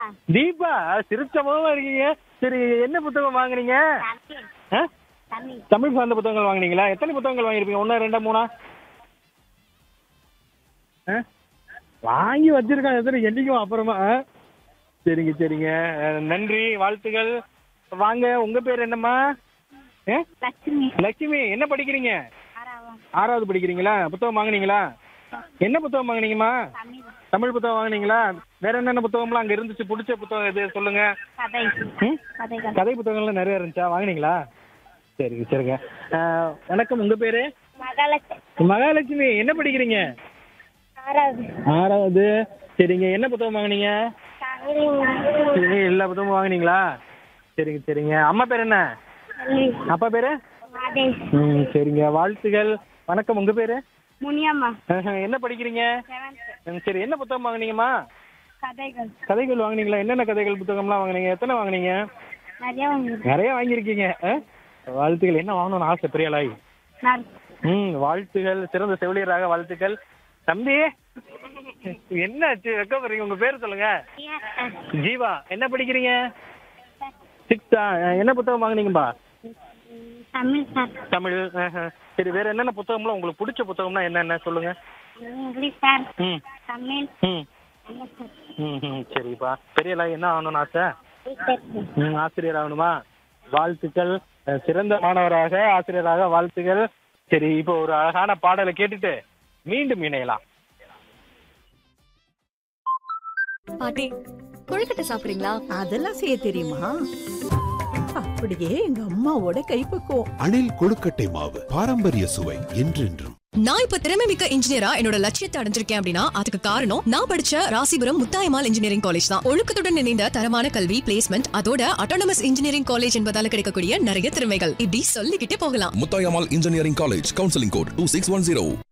தீபா சிரிச்சமாவும் இருக்கீங்க சரி என்ன புத்தகம் வாங்குனீங்க ஆ? தமிழ் தமிழ் சார்ந்த புத்தகங்கள் வாங்குனீங்களா எத்தனை புத்தகங்கள் வாங்கியிருப்பீங்க ஒன்றா ரெண்டா மூணா ஆ? வாங்கி வச்சிருக்காங்க எத்தனை என்னைக்கும் அப்புறமா ஆ? சரிங்க சரிங்க அஹ், நன்றி வாழ்த்துக்கள் வாங்க உங்க பேர் என்னம்மா ஆ? லட்சுமி லட்சுமி என்ன படிக்கிறீங்க ஆறாவம் ஆறாவது படிக்கிறீங்களா புத்தகம் வாங்குனீங்களா என்ன புத்தகம் வாங்குனீங்கம்மா தமிழ் தமிழ் புத்தகம் வாங்குனீங்களா வேற என்னென்ன புத்தகம்லாம் அங்க இருந்துச்சு பிடிச்ச புத்தகம் எது சொல்லுங்க கதை ம்? கதைகள் கதை புத்தகங்கள்லாம் நிறைய இருந்துச்சா வாங்குனீங்களா சரிங்க சரிங்க அஹ், வணக்கம் உங்க பேரு மகாலட்சுமி மகாலட்சுமி என்ன படிக்கிறீங்க ஆறாவது ஆறாவது சரிங்க என்ன புத்தகம் வாங்குனீங்க தமிழ் சரி எல்லா புத்தகமும் வாங்குனீங்களா சரிங்க சரிங்க அம்மா பேர் என்ன கல்வி அப்பா பேரு மாதேஷ் ம் சரிங்க வாழ்த்துக்கள் வணக்கம் உங்க பேரு முனியம்மா அஹ், என்ன படிக்கிறீங்க செவன்த் ம், சரி என்ன புத்தகம் வாங்குனீங்கம்மா கதைகள் கதைகள் வாங்குனீங்களா என்னென்ன கதைகள் புத்தகம்லாம் வாங்குனீங்க எத்தனை வாங்குனீங்க நிறைய வாங்கியிருக்கேன் நிறைய வாங்கியிருக்கீங்க ஆ? வாழ்த்துக்கள் என்ன வாங்கணும்னு ஆசை பெரியாளாய் நான் ம் வாழ்த்துக்கள் சிறந்த செவிலியராக வாழ்த்துக்கள் தம்பி என்னாச்சு வெக்கப்படுறீங்க உங்க பேர் சொல்லுங்க ஜீவா என்ன படிக்கிறீங்க சிக்ஸ்த்தா என்ன புத்தகம் வாங்குனீங்கப்பா தமிழ் சார் தமிழ் ஆஹா. சரி வேற என்னென்ன புத்தகம்லாம் உங்களுக்கு பிடிச்ச புத்தகம்னா என்னென்ன சொல்லுங்க இங்கிலீஷ் சார் ம் தமிழ் ம் தமிழ் சார் ம் ம் சரிப்பா பெரியலா என்ன ஆகணும்னு ஆசை டீச்சர் ம் ஆசிரியர் ஆகணுமா வாழ்த்துக்கள் அஹ், சிறந்த மாணவராக ஆசிரியராக வாழ்த்துக்கள் சரி இப்போ ஒரு அழகான பாடலை கேட்டுட்டு மீண்டும் இணையலாம் பாட்டி கொழுக்கட்டை சாப்பிடுறீங்களா அதெல்லாம் செய்ய தெரியுமா அப்படியே எங்க அம்மாவோட கைப்பக்குவம் அணில் கொழுக்கட்டை மாவு பாரம்பரிய சுவை என்றென்றும் நான் இப்ப திறமை மிக்க இன்ஜினியரா என்னோட லட்சியத்தை அடைஞ்சிருக்கேன் அப்படின்னா அதுக்கு காரணம் நான் படிச்ச ராசிபுரம் முத்தாயமால் இன்ஜினியரிங் காலேஜ் தான் ஒழுக்கத்துடன் இணைந்த தரமான கல்வி பிளேஸ்மெண்ட் அதோட அட்டானமஸ் இன்ஜினியரிங் காலேஜ் என்பதால கிடைக்கக்கூடிய நிறைய திறமைகள் இப்படி சொல்லிக்கிட்டே போகலாம் Muthayammal engineering college counselling code two six one zero